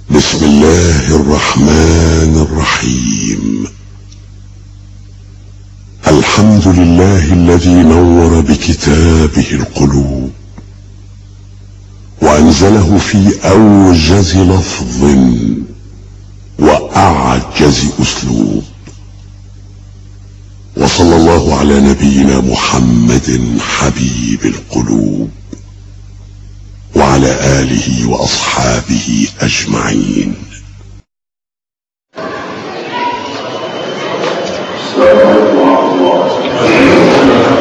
بسم الله الرحمن الرحيم الحمد لله الذي نور بكتابه القلوب وانزله في اوجز لفظ واعجز اسلوب وصلى الله على نبينا محمد حبيب القلوب وعلى آله وأصحابه أجمعين السلام عليكم ورحمة الله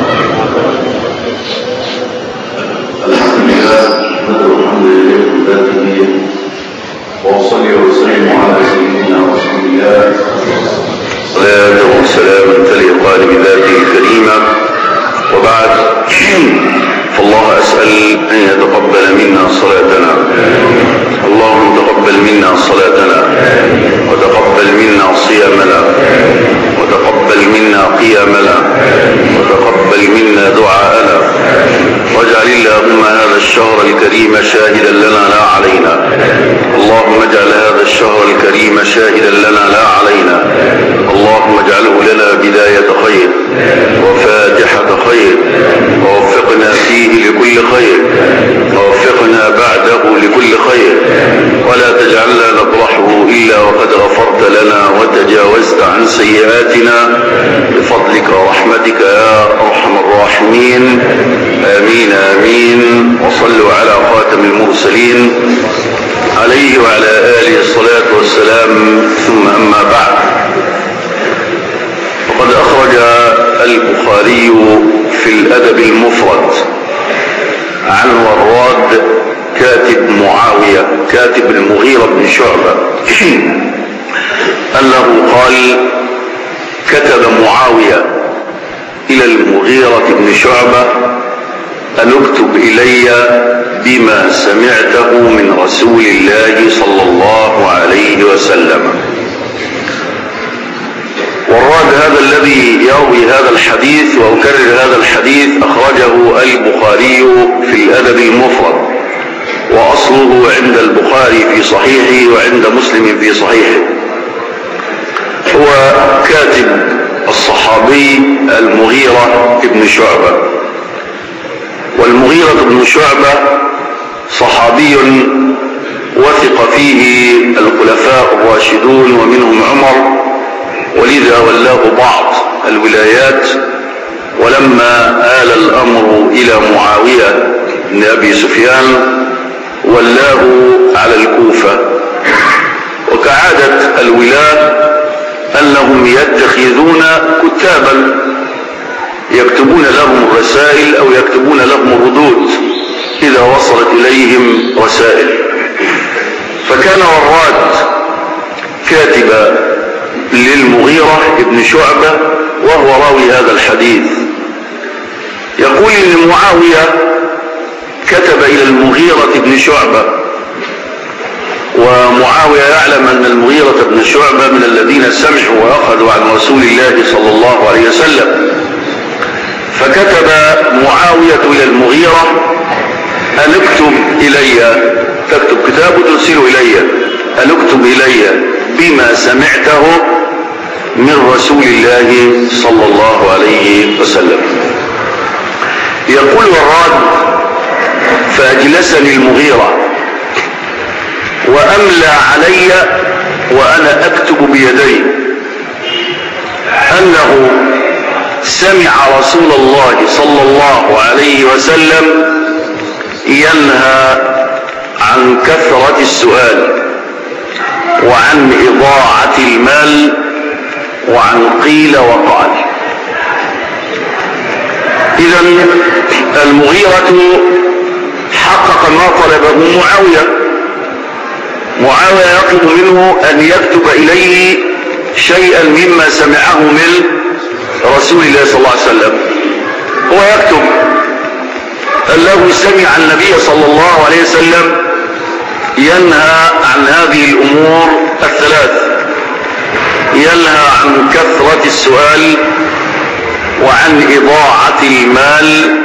الحمد لله نحمده الحمد لله بذاته وأصلي وأسلم على سيدنا رسول الله صلاة وسلاما تليقان بذاته الكريمة وبعد فالله أسأل أن يتقبل منا صلاتنا اللهم تقبل منا صلاتنا وتقبل منا صيامنا وتقبل منا قيامنا وتقبل منا دعاءنا واجعل اللهم هذا الشهر الكريم شاهدا لنا لا علينا اللهم اجعل هذا الشهر الكريم شاهدا لنا لا علينا اللهم اجعله لنا بداية خير وفاتحة خير ووفقنا فيه لكل خير ووفقنا بعده لكل خير ولا تجعلنا نطرحه إلا وقد غفرت لنا وتجاوزت عن سيئاتنا بفضلك ورحمتك يا أرحم الراحمين آمين آمين وصلوا على خاتم المرسلين عليه وعلى آله الصلاة والسلام ثم أما بعد فقد أخرج البخاري في الأدب المفرد عن وراد كاتب معاوية كاتب المغيرة بن شعبة أنه قال كتب معاوية إلى المغيرة بن شعبة أن اكتب إلي بما سمعته من رسول الله صلى الله عليه وسلم والراد هذا الذي يروي هذا الحديث وأكرر هذا الحديث أخرجه البخاري في الأدب المفرد وأصله عند البخاري في صحيحه وعند مسلم في صحيحه هو كاتب الصحابي المغيرة بن شعبة والمغيرة بن شعبة صحابي وثق فيه الخلفاء الراشدون ومنهم عمر ولذا ولاه بعض الولايات ولما آل الأمر إلى معاوية بن أبي سفيان ولاه على الكوفة وكعادة الولاة أنهم يتخذون كتابا يكتبون لهم الرسائل أو يكتبون لهم الردود إذا وصلت إليهم رسائل فكان وراد كاتب للمغيرة ابن شعبة وهو راوي هذا الحديث يقول إن معاوية كتب إلى المغيرة ابن شعبة ومعاوية يعلم أن المغيرة بن شعبة من الذين سمعوا وأخذوا عن رسول الله صلى الله عليه وسلم فكتب معاوية إلى المغيرة أن اكتب إلي تكتب كتاب وترسل إلي أن اكتب إلي بما سمعته من رسول الله صلى الله عليه وسلم يقول وراد فأجلسني المغيرة وأملى علي وأنا أكتب بيدي أنه سمع رسول الله صلى الله عليه وسلم ينهى عن كثرة السؤال وعن إضاعة المال وعن قيل وقال إذا المغيرة حقق ما طلبه معاوية معاوية يطلب منه أن يكتب إليه شيئا مما سمعه من رسول الله صلى الله عليه وسلم هو يكتب أنه سمع النبي صلى الله عليه وسلم ينهى عن هذه الأمور الثلاث ينهى عن كثرة السؤال وعن إضاعة المال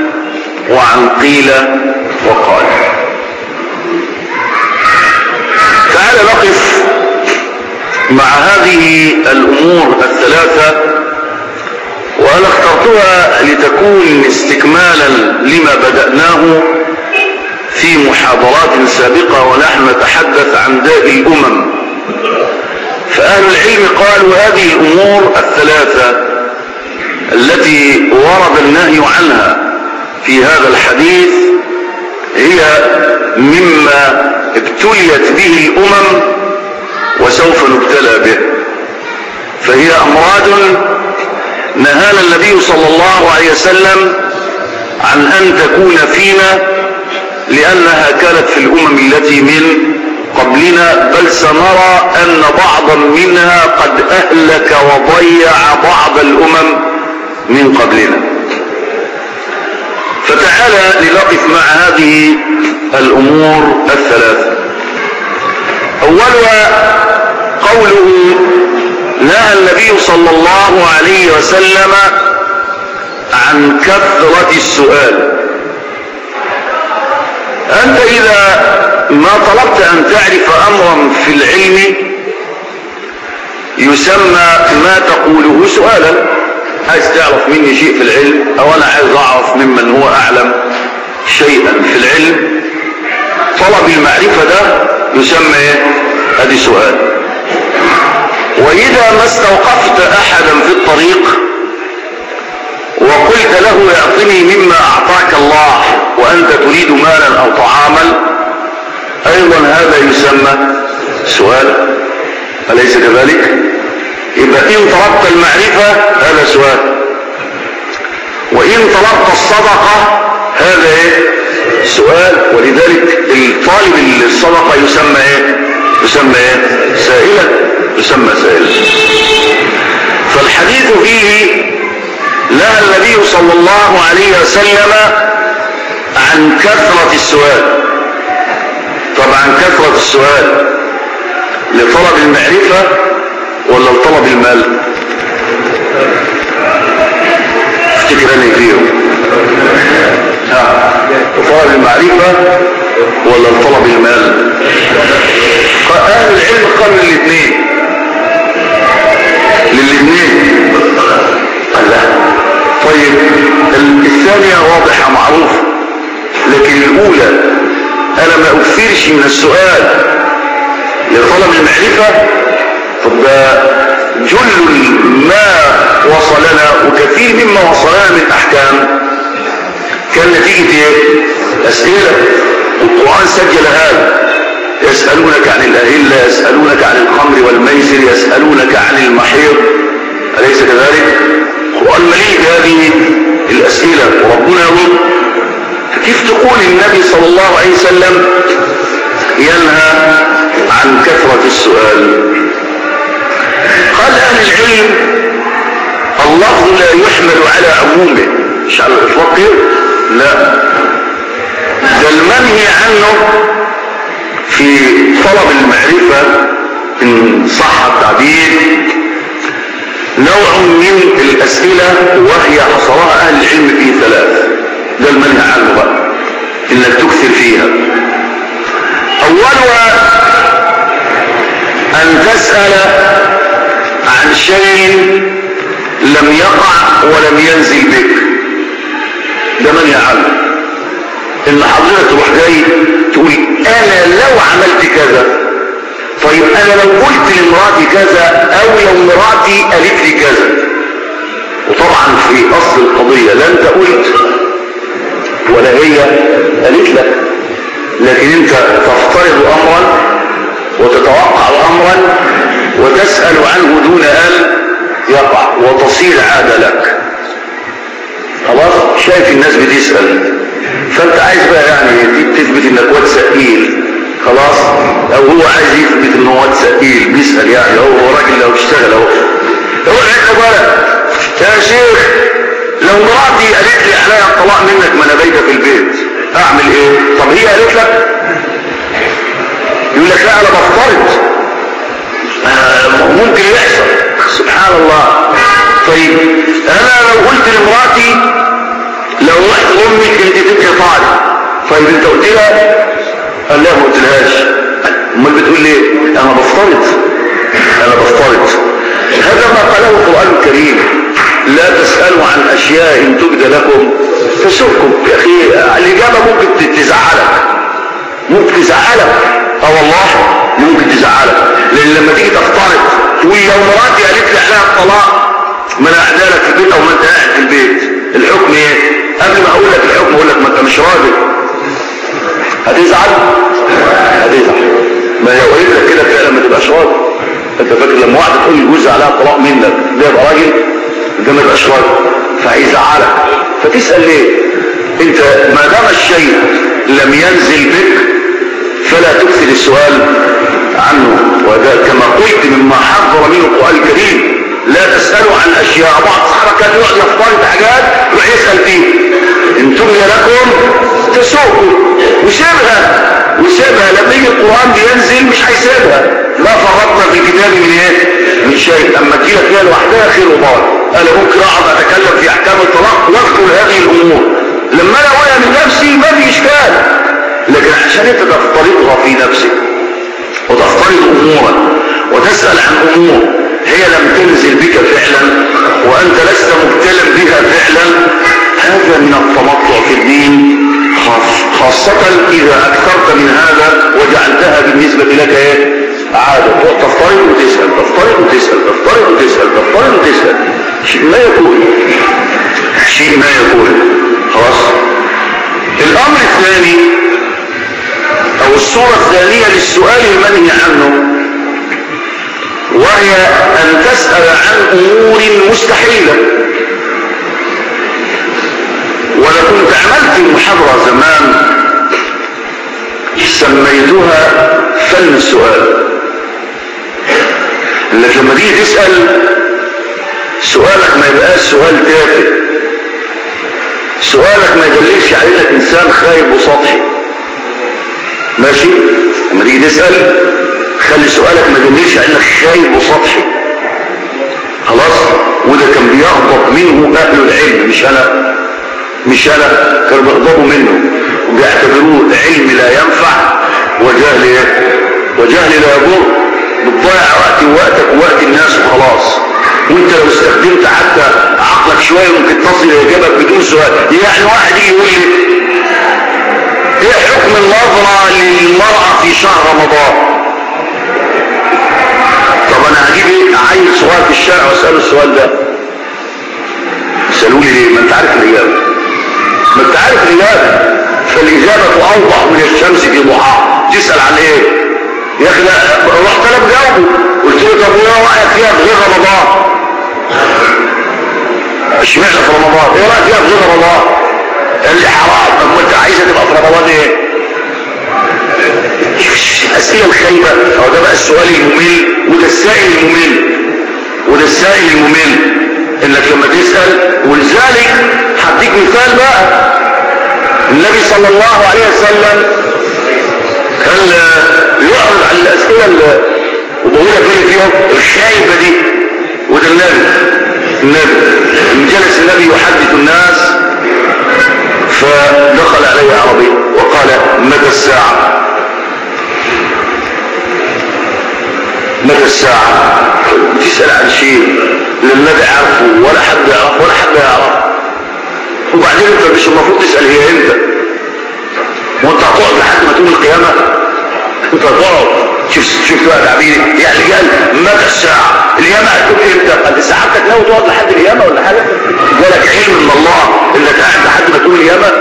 وعن قيل وقال تعال نقف مع هذه الامور الثلاثة وانا اخترتها لتكون استكمالا لما بدأناه في محاضرات سابقة ونحن نتحدث عن داء الامم فاهل العلم قالوا هذه الامور الثلاثة التي ورد النهي عنها في هذا الحديث هي مما ابتليت به الامم وسوف نبتلى به فهي امراض نهانا النبي صلى الله عليه وسلم عن ان تكون فينا لانها كانت في الامم التي من قبلنا بل سنرى ان بعضا منها قد اهلك وضيع بعض الامم من قبلنا فتعالى لنقف مع هذه الامور الثلاثه اولها قوله نهى النبي صلى الله عليه وسلم عن كثرة السؤال انت اذا ما طلبت ان تعرف امرا في العلم يسمى ما تقوله سؤالا عايز تعرف مني شيء في العلم او انا عايز اعرف ممن هو اعلم شيئا في العلم طلب المعرفة ده يسمى ايه ادي سؤال واذا ما استوقفت احدا في الطريق وقلت له اعطني مما اعطاك الله وانت تريد مالا او طعاما ايضا هذا يسمى سؤال اليس كذلك يبقى ان طلبت المعرفة هذا سؤال وان طلبت الصدقة هذا ايه سؤال ولذلك الطالب الصدقة يسمى ايه يسمى ايه سائلا يسمى سائلا فالحديث فيه نهى النبي صلى الله عليه وسلم عن كثرة السؤال طبعا كثرة السؤال لطلب المعرفة ولا لطلب المال افتكر اني فيهم ها لطلب المعرفة ولا لطلب المال اهل العلم قالوا للاثنين للاثنين قال لا طيب الثانية واضحة معروفة لكن الاولى انا ما اكثرش من السؤال لطلب المعرفة طب ده جل ما وصلنا وكثير مما وصلنا من احكام كان نتيجة ايه اسئلة القرآن سجل هذا يسألونك عن الأهلة يسألونك عن الخمر والميسر يسألونك عن المحيط أليس كذلك القرآن مليء بهذه الأسئلة وربنا يقول كيف تقول النبي صلى الله عليه وسلم ينهى عن كثرة السؤال قال أهل العلم اللفظ لا يحمل على عمومه مش على الإطلاق لا ده المنهي عنه في طلب المعرفة إن صح التعبير نوع من الأسئلة وهي حصرها أهل العلم في ثلاث ده المنهي عنه بقى إنك تكثر فيها أولها أن تسأل عن شيء لم يقع ولم ينزل بك ده منهي عنه ان حضرتك تروح جاي تقول انا لو عملت كذا طيب انا لو قلت لمراتي كذا او لو مراتي قالت لي كذا وطبعا في اصل القضية لا انت قلت ولا هي قالت لك لكن انت تفترض امرا وتتوقع امرا وتسأل عنه دون ان يقع وتصير عادة لك خلاص شايف الناس بتسأل فانت عايز بقى يعني تثبت انك واد سئيل خلاص او هو عايز يثبت ان هو واد سئيل بيسأل يعني هو راجل لو اشتغل اهو هو العيد بقى يا شيخ لو مراتي قالت لي عليها الطلاق منك ما انا بايته في البيت اعمل ايه طب هي قالت لك يقول لك لا انا بفترض آه ممكن يحصل سبحان الله طيب انا لو قلت لمراتي لو رحت امك انت تبقى طالب طيب انت قلت لها قال لا ما قلتلهاش امال بتقول ليه انا بفترض انا بفترض هذا ما قاله القرآن الكريم لا تسألوا عن اشياء ان تبدى لكم تسؤكم يا اخي الاجابة ممكن تزعلك ممكن تزعلك اه والله ممكن تزعلك لان لما تيجي تفترض تقول لو مراتي قالت لي عليها الطلاق ما انا قاعده لك في البيت او ما انت قاعد في البيت الحكم ايه قبل ما اقول لك الحكم اقول لك ما انت مش راجل هتزعل هتزعل ما لو قلت لك كده فعلا ما تبقاش راجل انت فاكر لما واحده تقول لجوز عليها طلاق منك ده يبقى راجل ده ما يبقاش راجل فهيزعلك فتسال ليه انت ما دام الشيء لم ينزل بك فلا تكثر السؤال عنه وهذا كما قلت مما حذر منه القران الكريم لا تسالوا عن اشياء بعض الصحابه كان يقعد يفترض حاجات يروح يسال فيه ان تبني لكم تسوقوا وسيبها وسيبها لما يجي القران بينزل مش هيسيبها لا فرطنا في الكتاب من ايه من شيء اما تجيلك فيها لوحدها خير وبركه انا ممكن اقعد اتكلم في احكام الطلاق واذكر هذه الامور لما انا واقع من نفسي ما في اشكال لكن عشان انت تفترضها في نفسك وتفترض امورا وتسال عن امور هي لم تنزل بك فعلا وانت لست مبتلا بها فعلا هذا من التمطع في الدين خاصة اذا اكثرت من هذا وجعلتها بالنسبة لك ايه عادة تفترض وتسأل تفترض وتسأل تفترض وتسأل تفترض وتسأل شيء ما يكون شيء ما يكون خلاص الامر الثاني او الصورة الثانية للسؤال المنهي عنه وهي ان تسأل عن امور مستحيلة وانا كنت عملت محاضرة زمان سميتها فن السؤال انك لما تيجي تسأل سؤالك ما يبقاش سؤال تافه سؤالك ما يدللش على انك انسان خايب وسطحي ماشي لما تيجي تسأل خلي سؤالك ما يدللش على انك خايب وسطحي خلاص وده كان بيغضب منه اهل العلم مش انا مش انا كانوا بيغضبوا منه وبيعتبروه علم لا ينفع وجهل ايه وجهل لا يضر بتضيع وقت ووقتك ووقت الناس وخلاص وانت لو استخدمت حتى عقلك شويه ممكن تصل لاجابك بدون سؤال يعني واحد يجي يقول لي ايه حكم النظره للمراه في شهر رمضان طب انا هجيب ايه عيل صغير في الشارع واساله السؤال ده سالوا لي ليه ما انت عارف الاجابه ما انت عارف الاجابه فالاجابه اوضح من الشمس في ضحاها تسال عن ايه يا اخي رحت انا بجاوبه قلت له طب وايه رايك فيها في غير رمضان اشمعنى في رمضان ايه رايك فيها في غير رمضان قال لي حرام طب ما انت عايزه تبقى في رمضان ايه الاسئله الخايبه هو ده بقى السؤال الممل وده السائل الممل وده السائل الممل انك لما تسال ولذلك هديك مثال بقى النبي صلى الله عليه وسلم كان يعرض على الاسئله اللي وبقولها فين فيهم الخايبه دي وده النبي النبي جلس النبي يحدث الناس فدخل عليه عربي وقال متى الساعه متى الساعة تسأل عن شيء لا النبي عارفه ولا حد يعرف ولا حد يعرف وبعدين انت مش المفروض تسأل هي امتى وانت هتقعد لحد ما تقوم القيامة انت هتقعد شوف شوف بقى تعبيري يعني قال متى الساعة القيامة هتكون امتى قال ساعتك ناوي تقعد لحد القيامة ولا حاجة جالك علم من الله انك قاعد لحد ما تقوم القيامة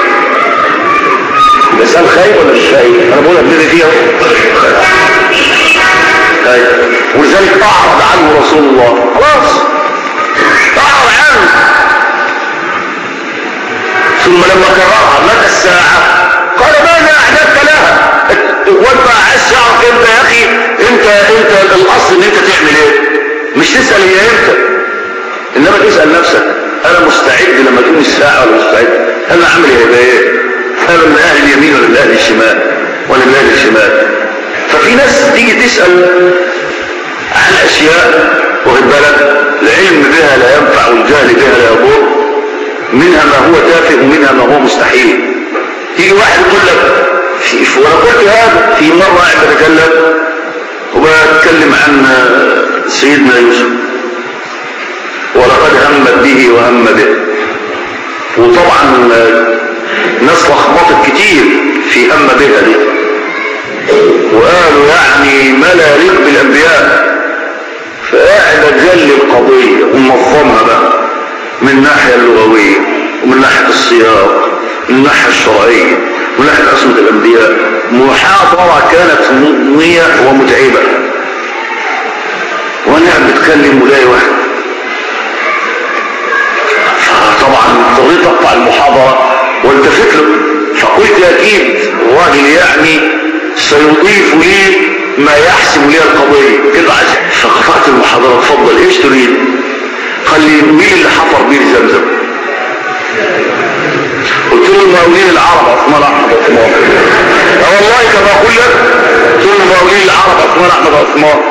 الانسان خايف ولا مش خايف انا بقول لك ليه فيها طيب ولذلك اعرض عنه رسول الله خلاص اعرض عنه ثم لما كررها متى الساعة قال ماذا اعددت لها وانت عايز تعرف انت يا اخي انت انت الاصل ان انت تعمل ايه مش تسأل هي امتى انما تسأل نفسك انا مستعد لما تقوم الساعة ولا مستعد انا اعمل ايه ايه انا من اهل اليمين ولا من اهل الشمال ولا من اهل الشمال ففي ناس تيجي تسأل عن اشياء واخد بالك العلم بها لا ينفع والجهل بها لا يضر منها ما هو تافه ومنها ما هو مستحيل يجي واحد يقول لك في وانا قلت هذا في مرة قاعد بتكلم عن سيدنا يوسف ولقد همت به وهم به وطبعا ناس لخبطت كتير في هم بها دي وقالوا يعني ما لا يليق بالانبياء فقاعد اجل القضيه ومنظمها بقى من الناحيه اللغويه ومن ناحيه السياق من الناحيه الشرعيه ومن ناحيه عصمه الانبياء محاضره كانت مضنيه ومتعبه وانا قاعد بتكلم ولاقي واحد فطبعا اضطريت اقطع المحاضره والتفت له فقلت اكيد الراجل يعني سيضيف لي ما يحسم لي القضيه كده عايز فقطعت المحاضره اتفضل ايش تريد قال لي مين اللي حفر بير زمزم قلت له المقاولين العرب عثمان احمد عثمان اه والله كما اقول لك قلت له المقاولين العرب عثمان احمد عثمان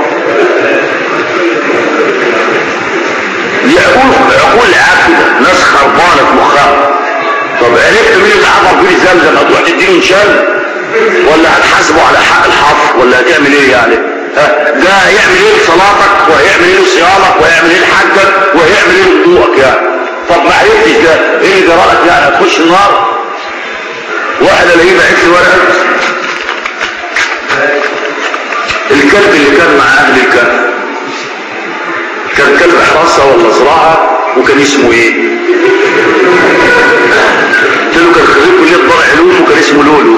دي عقول عقول عاقله ناس خربانه في مخها طب عرفت مين اللي حفر بير زمزم هتروح تديله نشان ولا هتحاسبه على حق الحفر ولا هتعمل ايه يعني ها ده هيعمل ايه لصلاتك وهيعمل ايه لصيامك وهيعمل ايه لحجك وهيعمل ايه لوضوءك يعني طب ما عرفتش ده ايه اللي جرالك يعني هتخش النار واحد الاقيه بعت لي ورقه الكلب اللي كان مع اهل الكهف كان كلب حراسه ولا زراعه وكان اسمه ايه قلت له كان خريج كليه دار علوم وكان اسمه لولو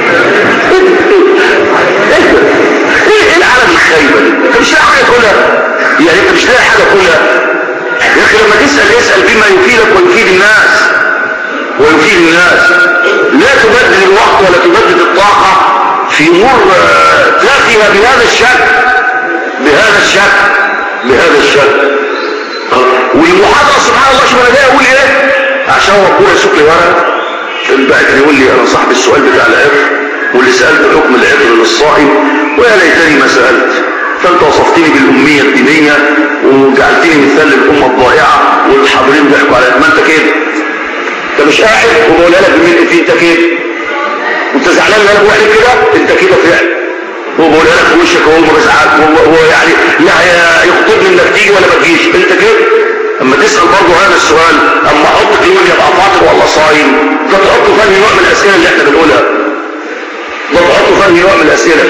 ايه العالم الخايبه دي انت مش لاقي حاجه كلها يعني انت مش لاقي حاجه كلها يا اخي لما تسال اسال بما يفيدك ويفيد الناس ويفيد الناس لا تبدل الوقت ولا تبدل الطاقه في امور تافهه بهذا الشكل بهذا الشكل بهذا الشكل والمحاضره سبحان الله شوف انا جاي اقول ايه عشان هو ربنا يسوق لي ورقه البعت يقول لي انا صاحب السؤال بتاع العطر واللي سالت حكم العطر للصائم ويا ليتني ما سالت فانت وصفتني بالاميه الدينيه وجعلتني مثال للامه الضائعه والحاضرين ضحكوا على ما انت كده انت مش قاعد وبقولها لك بملء فيه انت كده وانت زعلان ان انا بقول عليك كده انت كده فعلا وبقولها لك في وشك وهو ما بيزعلك وهو يعني لا يخطبني انك تيجي ولا ما تجيش انت كده اما تسال برضه هذا السؤال اما احط يقول يبقى فاطر ولا صايم ده تحطه فني نوع من الاسئله اللي احنا بنقولها ده تحطه فني نوع من الاسئله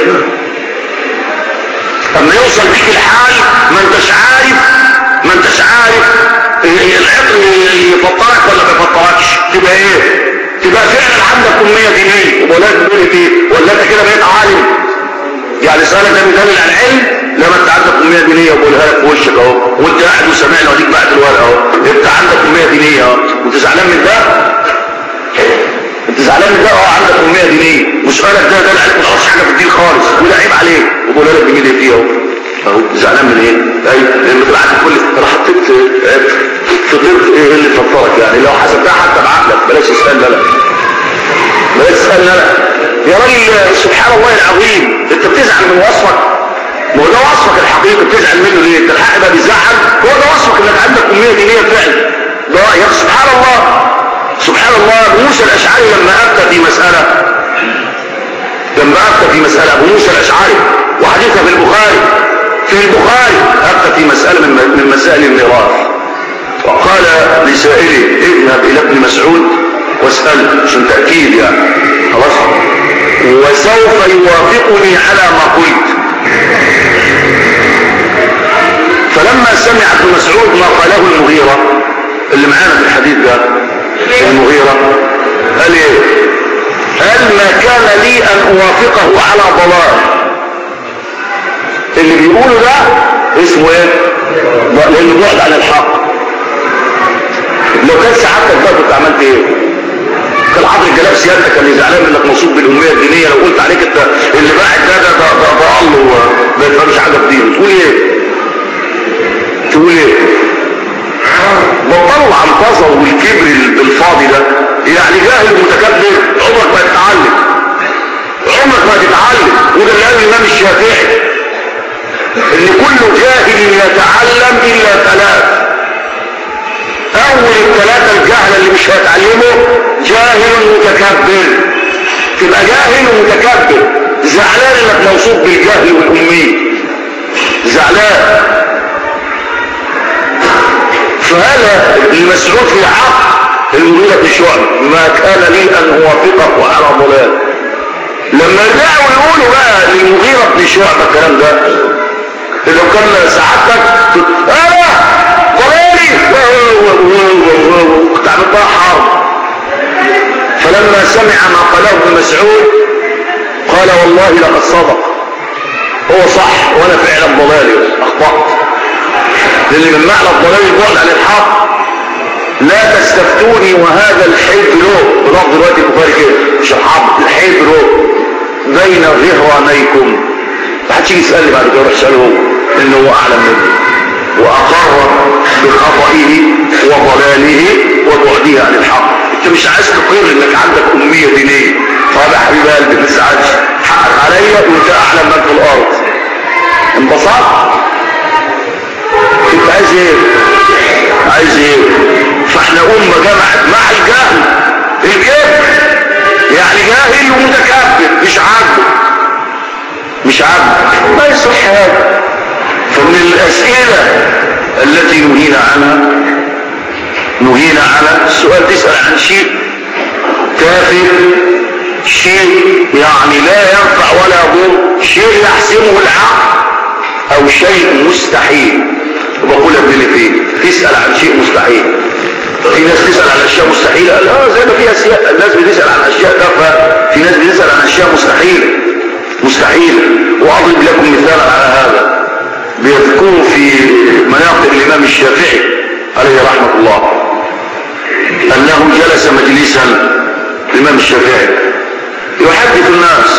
اما يوصل بيك الحال ما انتش عارف ما انتش عارف العطر يفطرك ولا ما يفطركش تبقى ايه تبقى فعلا عندك كميه دينيه ولا تقول ايه ولا انت كده بقيت عالم يعني سؤالك ده بيدل على العلم لما انت عندك كميه دينيه وبقولها لك في وشك اهو وانت قاعد وسامعني واديك بعت الورقه اهو انت عندك كميه دينيه اهو وانت زعلان من ده انت زعلان من ده اه عندك كميه دينيه وسؤالك ده دل عليك ما تعرفش حاجه في الدين خالص وده عيب عليك وبقولها لك بميل فيه اهو اهو زعلان من ايه؟ ايوه لما تبقى عارف كل انا حطيت فطرت ايه اللي فطرك يعني لو حسبتها حتى بعقلك بلاش تسالني انا بلاش تسالني انا يا راجل سبحان الله العظيم انت بتزعل من وصفك ما هو ده وصفك الحقيقي بتزعل منه ليه انت الحق بقى بيزعل هو ده وصفك انك عندك كميه دينيه فعلا ده يا سبحان الله سبحان الله ابو موسى الاشعري لما افتى في مساله لما افتى في مساله ابو موسى الاشعري وحديثها في البخاري في البخاري افتى في مساله من من مسائل الميراث وقال لسائله اذهب الى ابن مسعود واساله عشان تاكيد يعني خلاص وسوف يوافقني على ما قلت فلما سمع ابن مسعود ما قاله المغيرة اللي معانا في الحديث ده المغيرة قال ايه قال ما كان لي ان اوافقه على ضلال اللي بيقوله ده اسمه ايه لانه بعد عن الحق لو كان سعادتك بقى كنت عملت ايه كان حاضر الجلاب سيادتك كان زعلان منك مصوب بالاميه الدينيه لو قلت عليك انت اللي باعت ده ده ده ده ضال وما يفهمش حاجه في دينه تقول ايه؟ تقول ايه؟ بطلوا العنطزه والكبر الفاضي ده يعني جاهل متكبر عمرك ما تتعلم عمرك ما تتعلم وده اللي قال الامام الشافعي ان كل جاهل يتعلم الا ثلاث اول الثلاثة الجهل اللي مش هيتعلمه جاهل متكبر تبقى جاهل ومتكبر زعلان انك موصوف بالجهل والامية زعلان قال ابن مسعود في حق المغيرة بن شعبة ما كان لي ان اوافقه على ضلال لما رجعوا يقولوا بقى للمغيرة بن شعبة الكلام ده لو كان سعادتك انا ضلالي كنت عامل بقى حرب فلما سمع ما قاله ابن مسعود قال والله لقد صدق هو صح وانا فعلا ضلالي اخطأت لان من معنى الضلال البعد عن الحق لا تستفتوني وهذا الحيف له بلفظ دلوقتي البخاري كده مش الحق الحيف له بين ظهرانيكم ما حدش يجي يسالني بعد كده يروح يساله هو لانه هو اعلم مني واقر بخطئه وضلاله وبعده عن الحق انت مش عايز تقر انك عندك اميه دينيه طب يا حبيب قلبي ما تزعلش حقك عليا وانت اعلم من في الارض انبسطت انت عايز ايه عايز ايه فاحنا امه جمعت مع الجهل الكبر يعني جاهل ومتكبر مش عاجبه مش عاجبه ما يصح هذا فمن الاسئله التي نهينا عنها نهينا عنها السؤال تسال عن شيء تافه شيء يعني لا ينفع ولا يضر شيء يحسمه العقل او شيء مستحيل وبقول ابن فين تسال عن شيء مستحيل في ناس تسال عن اشياء مستحيله لا زي ما في اشياء الناس بتسال عن اشياء تافهه في ناس بتسال عن اشياء مستحيله مستحيله واضرب لكم مثالا على هذا بيذكروا في مناقب الامام الشافعي عليه رحمه الله انه جلس مجلسا الامام الشافعي يحدث الناس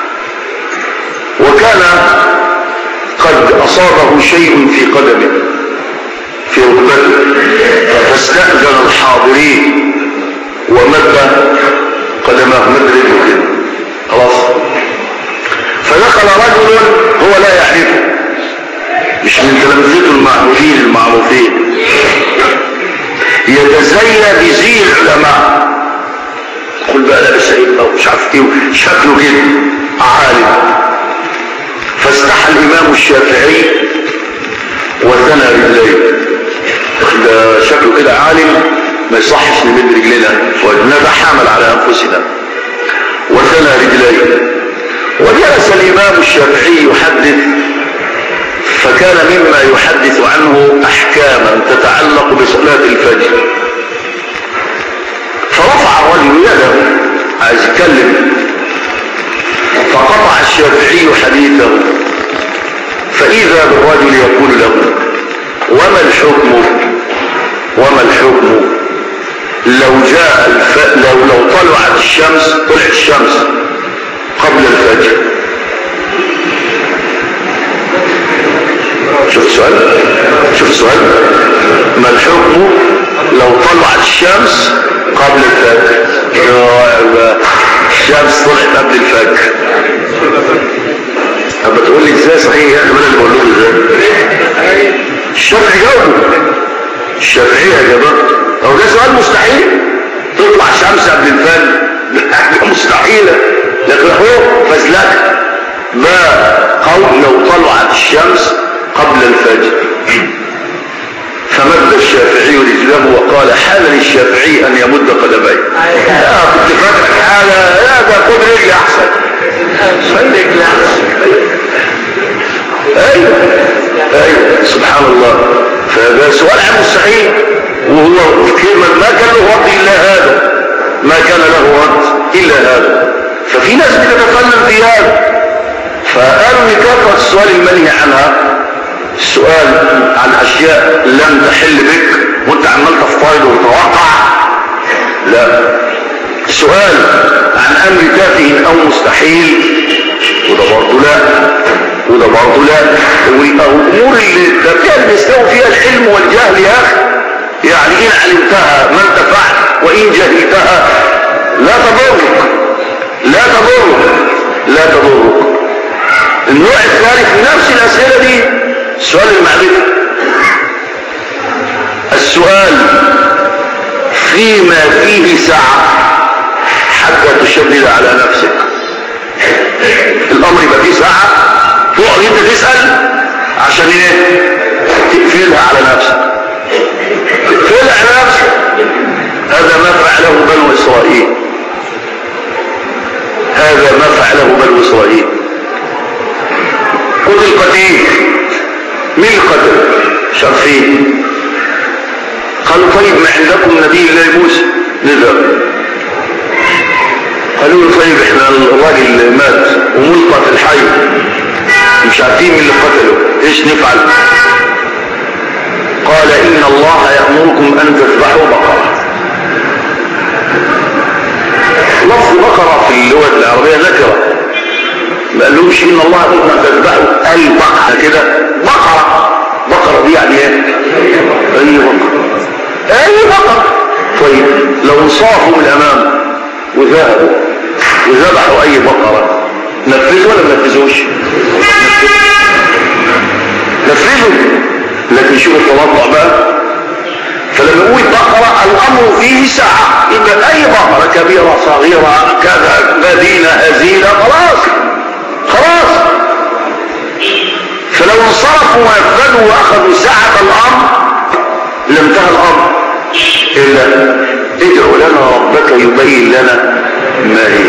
وكان قد اصابه شيء في قدمه في ركبته فاستأذن الحاضرين ومد قدمه مد رجله كده خلاص فدخل رجل هو لا يعرفه مش من تلامذته المعروفين المعروفين يتزين بزي العلماء قل بقى لابس ايه او مش عارف ايه شكله كده عالم فاستحى الامام الشافعي وثنى رجليه ده شكله كده عالم ما يصحش نمد رجلنا ونتحامل على انفسنا وثنى رجليه وجلس الامام الشافعي يحدث فكان مما يحدث عنه احكاما تتعلق بصلاة الفجر فرفع الرجل يده عايز يتكلم فقطع الشافعي حديثه فاذا بالرجل يقول له وما الحكم وما الحكم لو جاء الف... لو لو طلعت الشمس طلعت الشمس قبل الفجر شوف السؤال شوف السؤال ما الحكم لو طلعت الشمس قبل الفجر الشمس طلعت قبل الفجر اما تقول لي ازاي صحيح يا اخي انا اللي بقول لكم ازاي الشافعي جاوبه الشافعي يا جماعه هو ده سؤال مستحيل تطلع الشمس قبل الفجر حاجه مستحيله لكن هو فزلك ما قول لو طلعت الشمس قبل الفجر فمد الشافعي رجله وقال حال للشافعي ان يمد قدميه لا كنت فاكرك حاله لا ده خد رجلي احسن خد رجلي احسن ايوه ايوه سبحان الله فده سؤال عن مستحيل وهو كلمة ما كان له رد الا هذا ما كان له رد الا هذا ففي ناس بتتكلم في هذا فقالوا لكثرة السؤال المنهي عنها السؤال عن اشياء لم تحل بك وانت عمال تفترض وتتوقع لا السؤال عن امر تافه او مستحيل وده برضه لا وده برضه لا والامور اللي ده فيها بيستوي فيها العلم والجهل يا اخي يعني ان علمتها ما انت فعل وان جهلتها لا تضرك لا تضرك لا تضرك النوع الثالث من نفس الاسئله دي سؤال المعرفه السؤال فيما فيه سعه حتى تشدد على نفسك الامر يبقى فيه ساعه تقعد انت تسال عشان ايه تقفلها على نفسك فعله بنو إسرائيل هذا ما فعله بنو إسرائيل قتل قتيل مين قتل شرفين قالوا طيب ما عندكم نبي الله موسى نذهب قالوا له طيب احنا الراجل مات وملقى في الحي مش عارفين مين اللي قتله ايش نفعل قال ان الله يأمركم ان تذبحوا بقرة لفظ بقرة في اللغة العربية نكرة ما قالهمش ان الله يأمركم ان تذبحوا البقرة كده بقرة بقرة دي يعني ايه اي بقرة اي بقرة طيب لو انصافوا من الامام وذهبوا وذبحوا اي بقرة نفذوا ولا ما نفذوش نفذوا لكن شوف التوضع بقى فلما يقول بقرة الامر فيه ساعة يبقى اي بقرة كبيرة صغيرة كذا مدينة هزيلة خلاص خلاص فلو انصرفوا ونفذوا واخذوا ساعة الامر لانتهى الامر الا ادعوا لنا ربك يبين لنا ما هي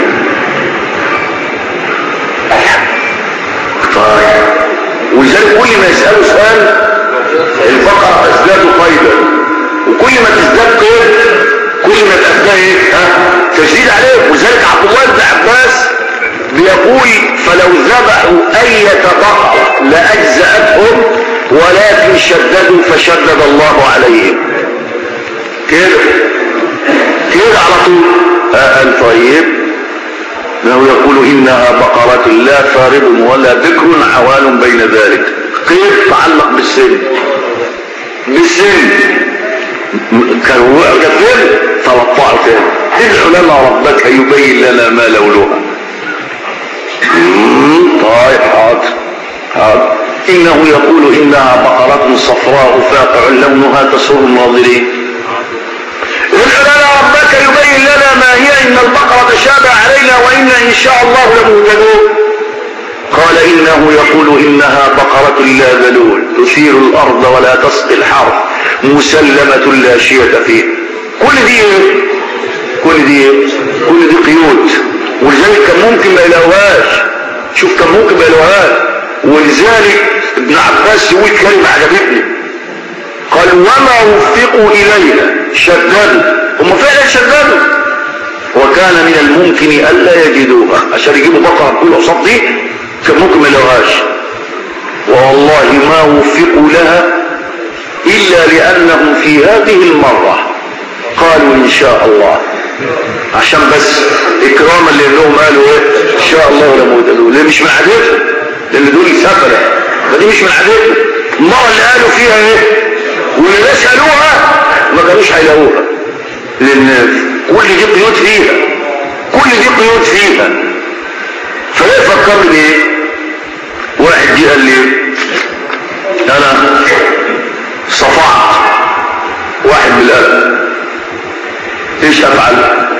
طيب ولذلك كل ما يسألوا سؤال البقرة تزداد قيدا وكل ما تزداد قيد كل ما تبقى فيها ايه ها تشديد عليه ولذلك عبد الله بن عباس بيقول فلو ذبحوا أية بقرة لأجزأتهم ولكن شددوا فشدد الله عليهم كده كده على طول قال طيب انه يقول انها بقرة لا فارض ولا بكر عوال بين ذلك قيد تعلق بالسن بالسن كان كفر توقعوا تاني ادعوا لنا ربك يبين لنا ما لولها طيب حاضر حاضر انه يقول انها بقرة صفراء فاقع لونها تسر الناظرين ادعوا لنا ربك يبين لنا ما هي ان البقرة تشابه علينا وإنا إن شاء الله لمهتدون قال إنه يقول إنها بقرة لا ذلول تثير الأرض ولا تسقي الحرث مسلمة لا شية فيه كل دي ايه كل دي ايه كل دي قيود ولذلك كان ممكن ما يلاقوهاش شوف كان ممكن ما يلاقوهاش ولذلك ابن عباس يقول كلمة عجبتني قال وما وفقوا إليها شددوا هم فعلا شددوا وكان من الممكن ألا يجدوها عشان يجيبوا بقرة كل قصاد دي كان ممكن ما يلاقوهاش والله ما وفقوا لها إلا لأنهم في هذه المرة قالوا إن شاء الله عشان بس إكراما لأنهم قالوا إيه إن شاء الله لمهتدون ليه مش من عادتهم لأن دول سفلة فدي مش من عادتهم المرة اللي قالوا فيها إيه واللي ناس قالوها ما كانوش هيلاقوها لأن كل دي قيود فيها كل دي قيود فيها فلا يفكرني بايه واحد جه قال لي انا صفعت واحد بالقلب ايش افعل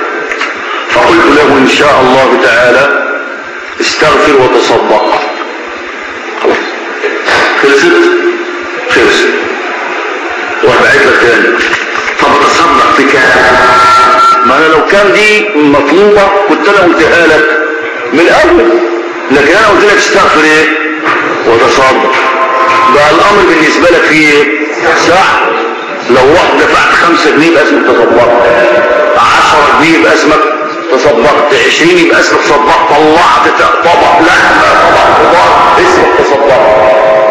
فقلت له ان شاء الله تعالى استغفر وتصدق خلاص خلصت خلصت واحد بعت لك تاني طب تصدق بكام ما انا لو كان دي مطلوبة كنت انا قلتها لك من الاول لكن انا قلت لك استغفر ايه وتصدق بقى الامر بالنسبة لك فيه ايه ساعة لو واحد دفعت خمسة جنيه يبقى اسمك تصدقت عشرة جنيه يبقى اسمك تصدقت عشرين يبقى اسمك تصدقت طلعت طبق لحمة طبق خضار اسمك تصدقت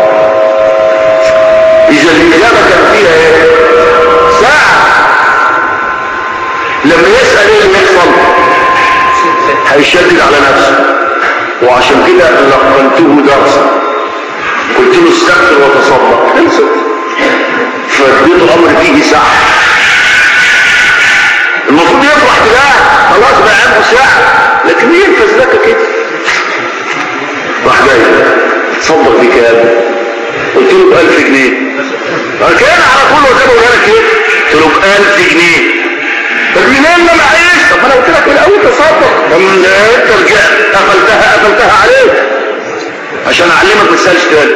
اذا الاجابة كان فيها ايه ساعة لما يسأل ايه اللي يحصل هيشدد على نفسه وعشان كده لقنته درسا قلت له استغفر وتصدق خلصت فاديته امر فيه ساعة المفروض يفرح تلاقي خلاص بقى عنده ساعة لكن ينفذ لك كده راح جاي تصدق بكام قلت له ب 1000 جنيه كان على طول وزي ما لك ايه قلت له ب 1000 جنيه طب منين ما معيش طب ما انا قلت لك من الاول تصدق طب انت رجعت قفلتها قفلتها عليك عشان اعلمك ما تسالش تاني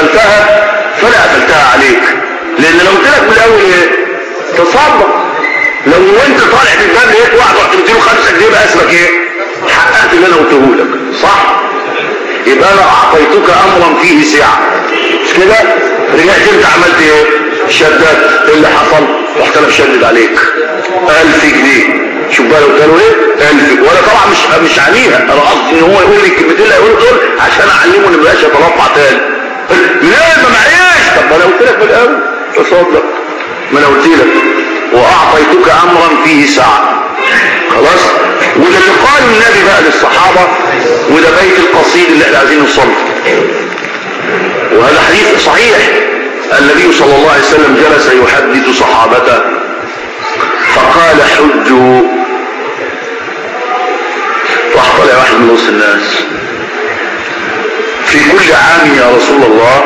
قفلتها فانا قفلتها عليك لان لو قلت لك من الاول ايه تصدق لو انت طالع من الباب لقيت واحد رحت مديله خمسة جنيه بقى اسمك ايه حققت اللي انا قلته لك صح يبقى انا اعطيتك امرا فيه سعه مش كده رجعت انت عملت ايه شددت ايه اللي حصل رحت انا مشدد عليك ألف جنيه شوف بقى لو قالوا ايه ألف وانا طبعا مش مش عنيها انا قصدي ان هو يقول لي الكلمتين اللي هيقولوا دول عشان اعلمه ان ما يبقاش يترفع تاني لا ما معيش طب ما انا قلت لك من الاول تصدق ما انا قلت لك واعطيتك امرا فيه سعه خلاص وده اللي قال النبي بقى للصحابه وده بيت القصيد اللي احنا عايزين نوصل وهذا حديث صحيح النبي صلى الله عليه وسلم جلس يحدث صحابته فقال حجوا راح طلع واحد من وسط الناس في كل عام يا رسول الله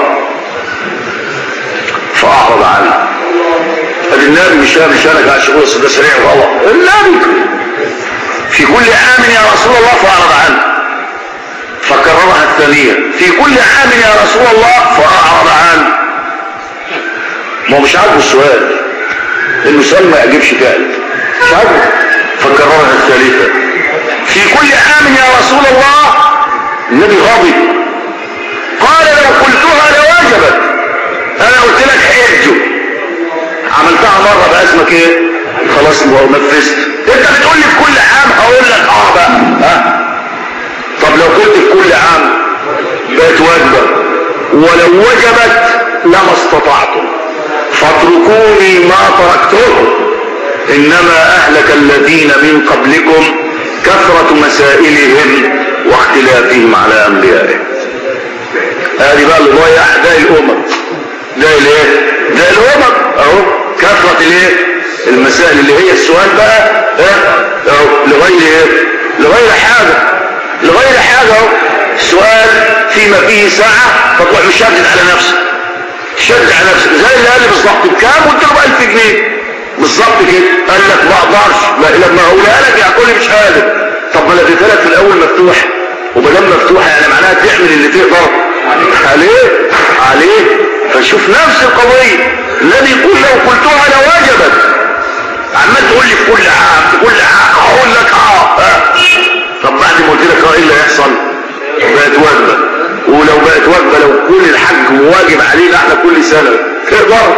فأعرض عنه قال النبي مش انا مش انا قاعد شغل ده سريع وغلط النبي في كل عام يا رسول الله فأعرض عنه فكررها الثانية في كل عام يا رسول الله فأعرض عنه ما هو مش عاجبه السؤال انه سؤال ما يعجبش تاني مش عاجبه فكررها الثالثة في كل عام يا رسول الله النبي غاضب قال لو قلتها لوجبت انا قلت لك حجه عملتها مرة بقى اسمك ايه خلاص نفذت انت بتقول لي في كل عام هقول لك اه بقى ها طب لو قلت في كل عام بقت واجبة ولو وجبت لما استطعتم فاتركوني ما تركتكم انما اهلك الذين من قبلكم كثرة مسائلهم واختلافهم على انبيائهم هذه بقى اللي ضيع ده الامم ده الايه ده الامم اهو كثرة الايه المسائل اللي هي السؤال بقى اهو لغير ايه لغير حاجة لغير حاجة اهو السؤال فيما فيه ساعة فتروح مشدد على نفسك شد على نفسك زي اللي قال لي بالظبط بكام قلت له ب 1000 جنيه بالظبط كده قال لك ما اقدرش لما اقولها لك هتقول لي مش قادر طب ما انا اديتها لك في الاول مفتوح وما دام مفتوحه يعني معناها تعمل اللي تقدر عليه عليه فشوف نفس القضيه الذي يقول لو قلتها لوجبت عمال تقول لي في كل عام في كل عام اقول لك اه ها. طب بعد ما قلت لك اه ايه اللي هيحصل بقت وجبه ولو بقت وجبه لو كل الحج واجب علينا احنا كل سنه تقدر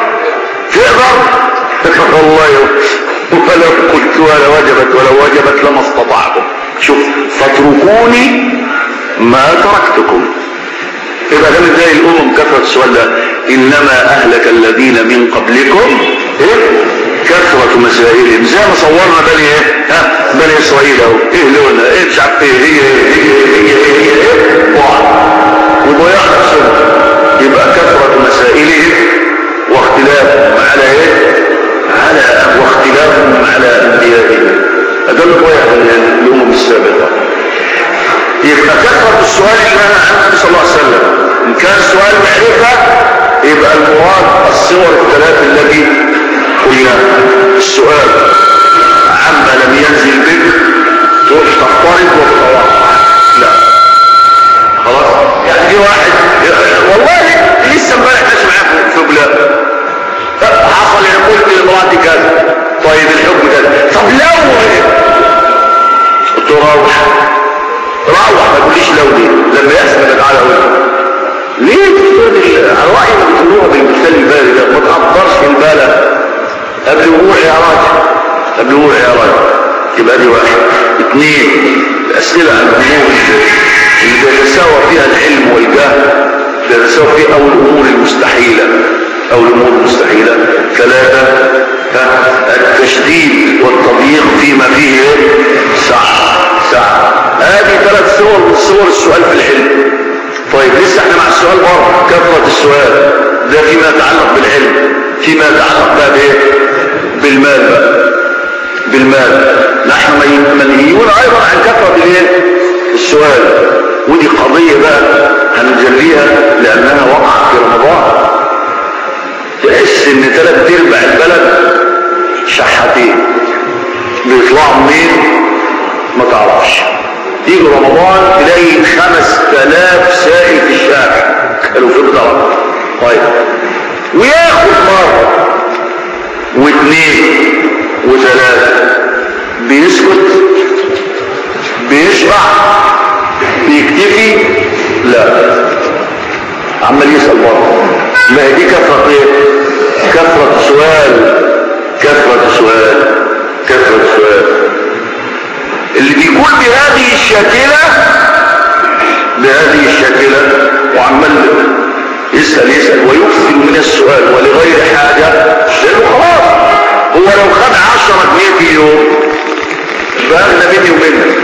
تقدر والله ولو قلت ولا وجبت ولو وجبت لما استطعتم شوف فاتركوني ما تركتكم يبقى ده زي الامم كثرة السؤال ده انما اهلك الذين من قبلكم ايه كثرة مسائلهم زي ما صورنا بني ايه ها بني اسرائيل اهو ايه لونها ايه مش عارف ايه هي هي هي هي هي ايه واحد وضياع نفسهم يبقى كثرة مسائلهم واختلافهم على ايه على واختلافهم على انبيائهم هذا اللي ضيع الامم السابقه يبقى كثرة السؤال اللي انا عن النبي صلى الله عليه وسلم ان كان سؤال معرفة يبقى المراد الصور الثلاث التي قلناها السؤال عما لم ينزل بك تروح تفترض وتتوقع لا خلاص يعني في واحد والله لسه امبارح ماشي معاه في بلاد حصل انا قلت لمراتي كذا طيب الحكم كذا طب لو قلت له روح روح ما تقوليش لو دي لما يحصل تعالى اقول ليه تفترض على رأيي ما بتقولوها بالمثال البالي ده ما تعبرش في البالة قبل وقوع يا راجل قبل وقوع يا راجل يبقى دي واحد اثنين الأسئلة عن الأمور اللي بيتساوى فيها العلم والجهل بيتساوى فيها أو الأمور المستحيلة أو الأمور المستحيلة ثلاثة التشديد والتضييق فيما فيه سعة سعة هذه ثلاث صور من صور السؤال في العلم طيب لسه احنا مع السؤال برضه كثرة السؤال ده فيما يتعلق بالعلم فيما يتعلق بقى بايه بالمال بقى بالمال نحن منهيون ايضا عن كثرة الايه السؤال ودي قضية بقى هنجليها لانها وقعت في رمضان تحس ان ثلاث ارباع البلد شحاتين بيطلعوا منين ما تعرفش يجي رمضان تلاقي خمس تلاف سائل في الشارع قالوا في الضرب طيب وياخد مرة واثنين وثلاثة بيسكت بيشبع بيكتفي لا عمال يسأل برضه ما هي دي كثرة ايه كثرة سؤال كثرة سؤال كثرة سؤال اللي بيكون بهذه الشاكلة بهذه الشاكلة وعمال يسأل يسأل ويكثر من السؤال ولغير حاجة لأنه خلاص هو لو خد عشرة جنيه في اليوم فأغنى مني ومنك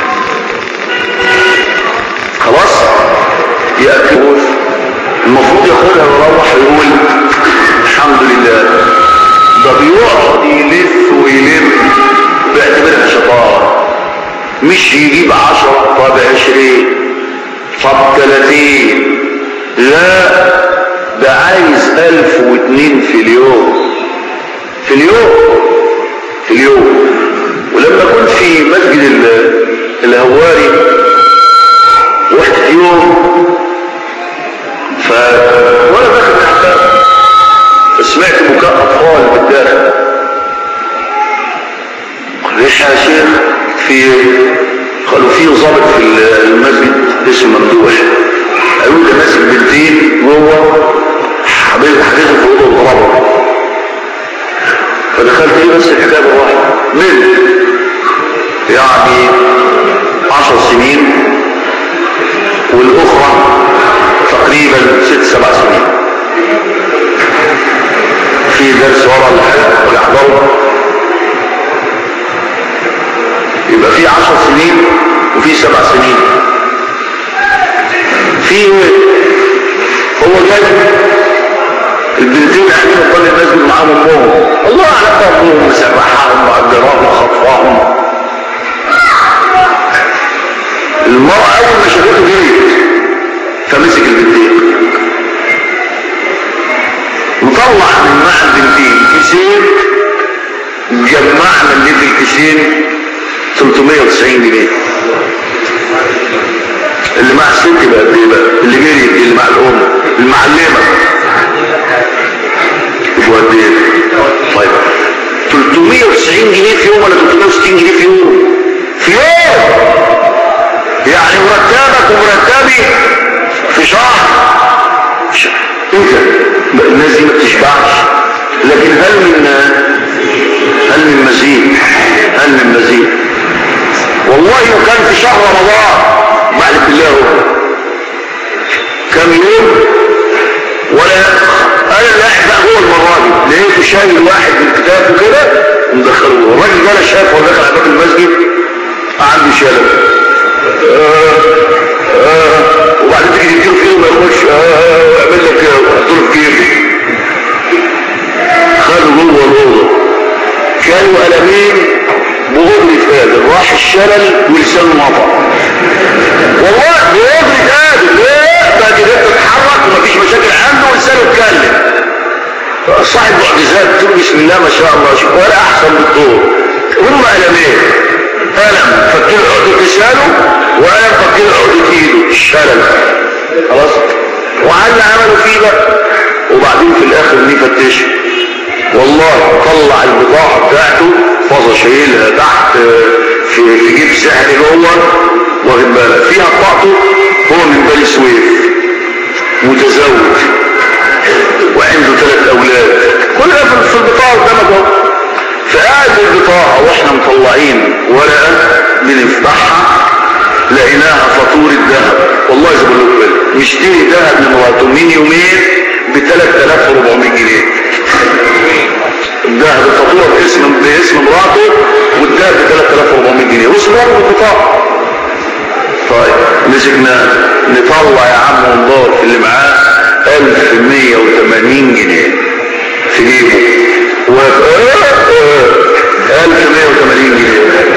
خلاص يأكل المفروض ياخدها ويروح يقول الحمد لله ده بيقعد يلف ويلم بيعتبرها شطارة مش يجيب عشرة طب عشرين طب تلاتين لا ده عايز الف واتنين في اليوم في اليوم في اليوم ولما كنت في مسجد ال- الهواري رحت يوم ف وانا داخل الحمام سمعت بكاء اطفال بالداخل ليش يا شيخ في قالوا في ضابط في المسجد اسمه ممدوح قالوا ده ماسك بنتين جوه حبيب حبيبه في اوضه وضربه فدخلت ايه بس الحكايه بالراحه من يعني عشر سنين والاخرى تقريبا ست سبع سنين في درس ورا الحلقه ولا احضره يبقى في عشر سنين وفي سبع سنين في هو جاي البنتين قاعدين قدام المسجد معاهم امهم الله اعلم بقى امهم مسرحاهم مأجراهم وخطفاهم المرأة أول ما شافته جريت فمسك البنتين وطلع من مع البنتين كيسين جمعنا اللي في الكيسين 390 جنيه اللي مع الست بقى قد ايه بقى اللي جريت اللي مع الام المعلمه يبقوا قد ايه طيب 390 جنيه في يوم ولا 360 جنيه في يوم في يوم يعني مرتبك ومرتبي في شهر في شهر ايه ده الناس دي ما بتشبعش لكن هل من هل من مزيد هل من مزيد والله وكان في شهر رمضان معلم بالله هو كم يوم ولا انا اللي قاعد بقى جوه المره دي لقيته شايل واحد من كتافه كده ومدخله جوه الراجل ده انا شافه وهو داخل على باب المسجد عنده شلل آه آه وبعدين تيجي تديله فيه ما يخش آه ويعمل لك كده ويحط له في جيبه خده جوه الاوضه كانوا قلمين بغض قادر راح الشلل ولسانه نطق والله بغض قادر ليه بقى كده تتحرك ومفيش مشاكل عنده ولسانه اتكلم صاحب معجزات تقول بسم الله ما شاء الله شوف ولا احسن بالدور هم قلمين قلم فكين عقدة لسانه وقلم فكين عقدة ايده الشلل خلاص وعلى عملوا فيه بقى وبعدين في الاخر ليه فتشه والله طلع البضاعة بتاعته فضل شايلها تحت في في جيب سحري جوه واخد بالك فيها بطاقته هو من بني سويف متزوج وعنده ثلاث اولاد كل ده في البطاقة قدامك اهو فقاعد البطاقة واحنا مطلعين ورقة بنفتحها لقيناها فاتورة ذهب والله زي ما بقول لكم مشتري ذهب لمراته من يومين ب 3400 جنيه الذهب الفاتوره باسم باسم مراته والذهب ب 3400 جنيه واسمه البطاقه طيب مسكنا نطلع يا عم وندور في اللي معاه 1180 جنيه في جيبه و 1180 جنيه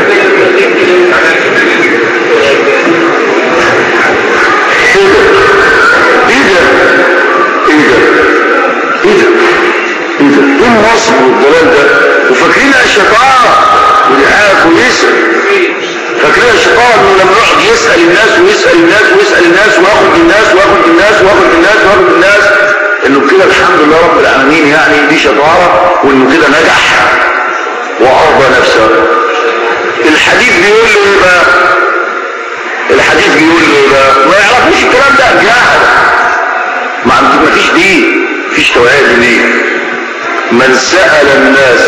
ايه ده ايه ده ايه ده ايه ده ايه النصب والضلال ده وفاكرينها شطاره ودي حاجه كويسه فاكرينها شطاره انه لما يقعد يسال الناس ويسال الناس ويسال الناس وياخد من الناس وياخد من الناس وياخد من الناس وياخد من الناس انه كده الحمد لله رب العالمين يعني دي شطاره وانه كده نجح وارضى نفسه الحديث بيقول له ايه بقى الحديث بيقول له ايه بقى ما يعرفوش الكلام ده جاهل ما ما فيش دين فيش توعيه دينيه من سال الناس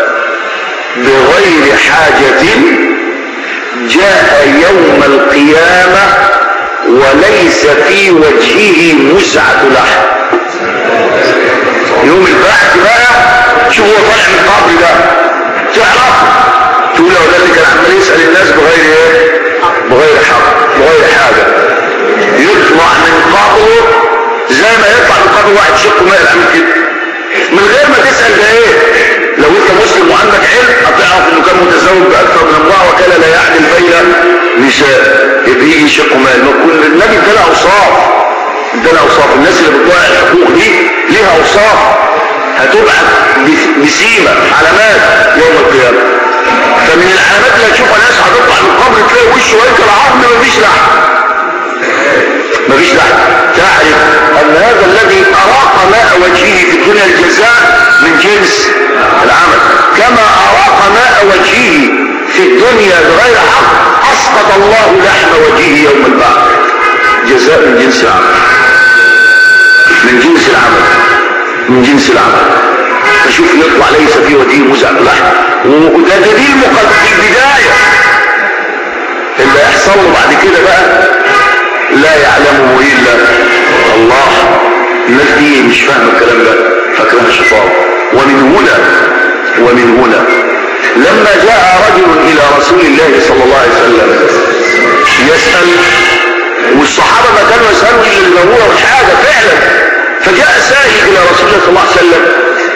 بغير حاجه جاء يوم القيامه وليس في وجهه مزعه لحم يوم البعث بقى شوف هو طالع من القبر ده تعرف تقول له ده اللي كان عمال يسال الناس بغير ايه بغير حق بغير حاجه يطلع من قبره زي ما يطلع من قبر واحد شقه مائل عامل كده من غير ما تسال ده ايه لو انت مسلم وعندك علم هتعرف انه كان متزوج باكثر من امراه وكان لا يعدل بين نساء يبقى يجي شقه مائل ما كل النبي ادانا اوصاف ادانا اوصاف الناس اللي بتضيع الحقوق دي ليها اوصاف هتبعت بسيمة علامات يوم القيامة فمن العلامات اللي هتشوفها ناس هتطلع من القبر تلاقي وشه وجه العظم مفيش لحم مفيش لحم تعرف ان هذا الذي اراق ماء وجهه في الدنيا الجزاء من جنس العمل كما اراق ماء وجهه في الدنيا بغير حق اسقط الله لحم وجهه يوم البعث جزاء من جنس العمل من جنس العمل من جنس العمل فشوف يطلع ليس في وجهه مزعج لحم وده ده دي المقدمة البداية اللي هيحصل له بعد كده بقى لا يعلمه الا الله الناس دي مش فاهمه الكلام ده فاكرها شيطان ومن هنا ومن هنا لما جاء رجل الى رسول الله صلى الله عليه وسلم يسأل والصحابة ما كانوا يسألوا الا الضرورة والحاجة فعلا فجاء سائل الى رسول الله صلى الله عليه وسلم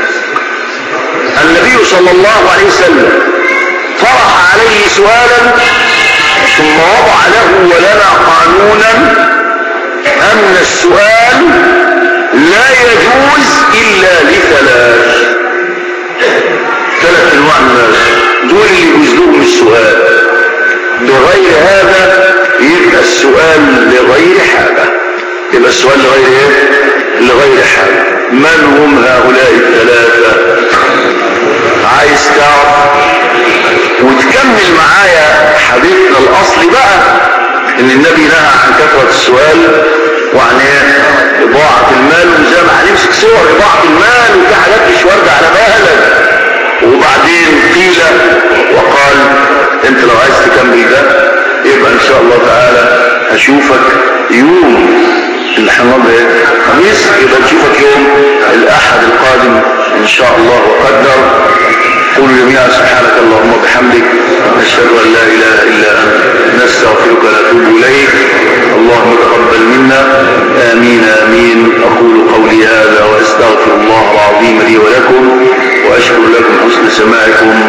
النبي صلى الله عليه وسلم طرح عليه سؤالا ثم وضع له ولنا قانونا ان السؤال لا يجوز الا لثلاث ثلاث انواع من الناس دول اللي يجوز لهم السؤال بغير هذا يبقى السؤال لغير حاجه يبقى السؤال لغير ايه لغير حاجه من هم هؤلاء الثلاثه عايز تعرف وتكمل معايا حديثنا الاصلي بقى ان النبي نهى عن كثرة السؤال وعن ايه اضاعة المال وزي ما هنمسك صور اضاعة المال وفي حاجات مش واردة على بالك وبعدين قيل وقال انت لو عايز تكمل ده يبقى ان شاء الله تعالى هشوفك يوم اللي هنقضي ايه خميس يبقى نشوفك يوم الاحد القادم ان شاء الله وقدر قولوا جميعا سبحانك اللهم وبحمدك نشهد ان لا اله الا انت نستغفرك ونتوب اليك اللهم تقبل منا امين امين اقول قولي هذا واستغفر الله العظيم لي ولكم واشكر لكم حسن سماعكم